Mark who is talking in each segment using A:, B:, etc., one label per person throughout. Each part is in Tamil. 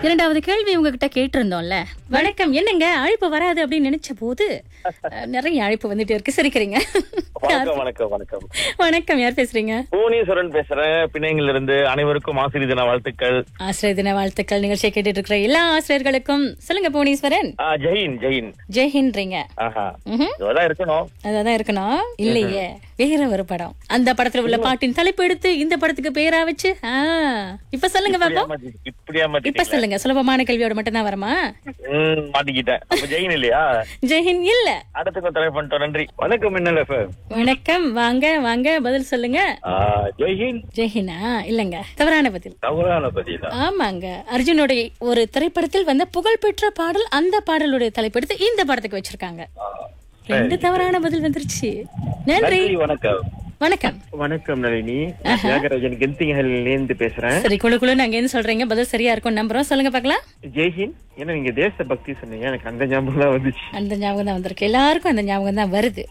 A: இரண்டாவது கேள்வி உங்ககிட்ட கேட்டிருந்தோம்ல வணக்கம் என்னங்க அழைப்பு வராது அப்படின்னு நினைச்ச போது அஹ், நிறைய அழைப்பு வந்துட்டே இருக்கு சிரிக்கிறீங்க
B: வணக்கம் வணக்கம் வணக்கம்
A: வணக்கம் யார் பேசுறீங்க
B: புவனேஸ்வரன் பேசுறேன் பிணையங்கள் இருந்து அனைவருக்கும் ஆசிரியர் தின வாழ்த்துக்கள்
A: ஆசிரியர் தின வாழ்த்துக்கள் நிகழ்ச்சியை கேட்டுட்டு இருக்கிற எல்லா ஆசிரியர்களுக்கும் சொல்லுங்க புவனேஸ்வரன்
B: ஆ, ஜெயின் ஜெயின்
A: ஜெய்ஹின்றீங்க
B: ஆஹா
A: ம்ஹும்.
B: இதெல்லாம் இருக்கணும்
A: அதான் இருக்கணும் இல்லையே வேற ஒரு படம் அந்த படத்துல உள்ள பாட்டின் தலைப்பு எடுத்து இந்த படத்துக்கு பேரா வச்சு ஆ, இப்ப சொல்லுங்க
B: இப்படியா
A: பாப்போம்
B: மாட்டி- இப்படியா
A: இப்ப
B: மாட்டிட்டீங்க
A: சொல்லுங்க சுலபமான கேள்வியோட மட்டும் தான் வருமா
B: ம், மாட்டிக்கிட்டேன் அப்ப ஜெயின் இல்லையா
A: ஜெய்ஹிந்த் இல்ல
B: அடுத்துக்கு தலை பண்ணிட்டோம் நன்றி வணக்கம் என்ன
A: வணக்கம் வாங்க வாங்க பதில் சொல்லுங்க
B: ஜெயின்
A: ஜெய்ஹினா இல்லங்க தவறான பதில்
B: தவறான பதிலா
A: ஆமாங்க அர்ஜுனுடைய ஒரு திரைப்படத்தில் வந்த புகழ்பெற்ற பாடல் அந்த பாடலுடைய தலைப்பெடுத்து இந்த படத்துக்கு வச்சிருக்காங்க ரெண்டு தவறான பதில் வந்துருச்சு நன்றி
B: நன்றி வணக்கம்
A: வணக்கம்
C: வணக்கம் நளினி நான் தியாகராஜன் கெந்திங்கல்ல இருந்து பேசுறேன்
A: சரி குழு குழு நாங்க என்ன சொல்றீங்க பதில் சரியா இருக்கும் நம்புறோம் சொல்லுங்க பார்க்கலாம்
C: ஜெய்ஹிந்த் ஏன்னா நீங்க தேச பக்தி சொன்னீங்க எனக்கு அந்த ஞாபகம் தான் வந்துச்சு
A: அந்த ஞாபகம் தான் வந்திருக்கு எல்லாருக்கும் அந்த ஞாபகம் தான் வருது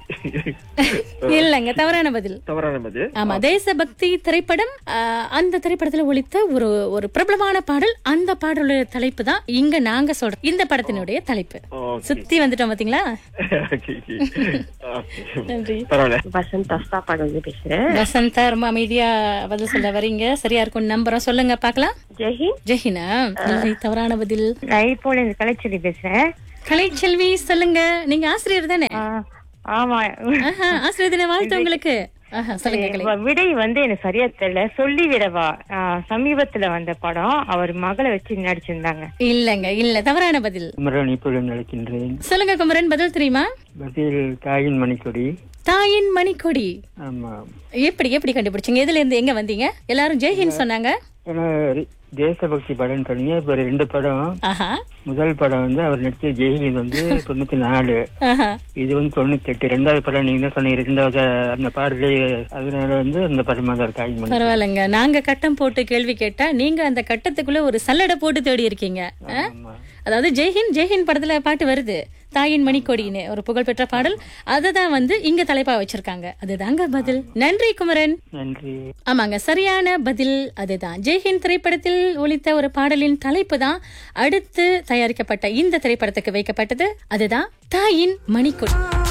A: இல்லங்க தவறான பதில்
C: தவறான பதில்
A: ஆமா தேசபக்தி திரைப்படம் ஆஹ், அந்த திரைப்படத்துல ஒலித்த ஒரு ஒரு பிரபலமான பாடல் அந்த பாடலுடைய தலைப்பு தான் இங்க நாங்க சொல்றோம் இந்த படத்தினுடைய தலைப்பு
C: Okay.
A: சுத்தி வந்துட்டோம் பாத்தீங்களா
C: Okay, okay. Okay.
A: நன்றி
C: பரவாயில்ல
D: வசந்த் அஸ்தாபாடு வந்து பேசுறேன்
A: வசந்தா ரொம்ப அமைதியா பதில் சொல்ல வரீங்க சரியா இருக்கும் நம்புறோம் சொல்லுங்க பாக்கலாம்
D: ஜெய்ஹிந்த்
A: ஜெஹினா இல்லை தவறான பதில்
D: நான் இப்போ இந்த கலைச்செல்வி பேசுறேன்
A: கலைச்செல்வி சொல்லுங்க நீங்க ஆசிரியர் தானே
D: ஆ, ஆமா
A: ஆஹா, ஆசிரியர் தின வாழ்த்து உங்களுக்கு ஆஹா, சொல்லுங்க கலை
D: வ- விடை வந்து எனக்கு சரியா தெரியல சொல்லி விடவா ஆ, சமீபத்துல வந்த படம் அவர் மகளை வச்சு நடிச்சிருந்தாங்க
A: இல்லங்க இல்ல தவறான பதில்
E: குமரன் இப்பொழுது நடக்கின்றேன்
A: சொல்லுங்க குமரன் பதில் தெரியுமா
E: பதில் தாயின் மணிக்கொடி
A: தாயின் மணிக்கொடி
E: ஆமா
A: எப்படி எப்படி கண்டுபிடிச்சீங்க எதுல இருந்து எங்க வந்தீங்க எல்லாரும் ஜெய்ஹிந்த் சொன்னாங்க
E: ஏன்னா ரி- தேசபக்தி படம் சொன்னீங்க இப்ப ரெண்டு படம்
A: ஆஹா
E: முதல் படம் வந்து அவர் நடிச்ச ஜெயலலிதா வந்து தொண்ணூத்தி நாலு
A: ஆஹா
E: இது வந்து தொண்ணூத்தி எட்டு ரெண்டாவது படம் நீங்க தான் சொன்னீங்க ரெண்டாவது அந்த பாடலே அதனால வந்து அந்த படமா தான் தாயின் மணி
A: பரவாயில்லைங்க நாங்க கட்டம் போட்டு கேள்வி கேட்டா நீங்க அந்த கட்டத்துக்குள்ள ஒரு சல்லடை போட்டு தேடி இருக்கீங்க ஆ?
E: ஆமா
A: அதாவது ஜெய்ஹிந்த் ஜெய்ஹிந்த் படத்துல பாட்டு வருது தாயின் மணிக்கொடின்னு ஒரு புகழ்பெற்ற பாடல் அதை தான் வந்து இங்க தலைப்பா வச்சிருக்காங்க அதுதாங்க பதில் நன்றி குமரன்
E: நன்றி
A: ஆமாங்க சரியான பதில் அதுதான் ஜெய்ஹிந்த் திரைப்படத்தில் ஒலித்த ஒரு பாடலின் தலைப்பு தான் அடுத்து தயாரிக்கப்பட்ட இந்த திரைப்படத்துக்கு வைக்கப்பட்டது அதுதான் தாயின் மணிக்கொடி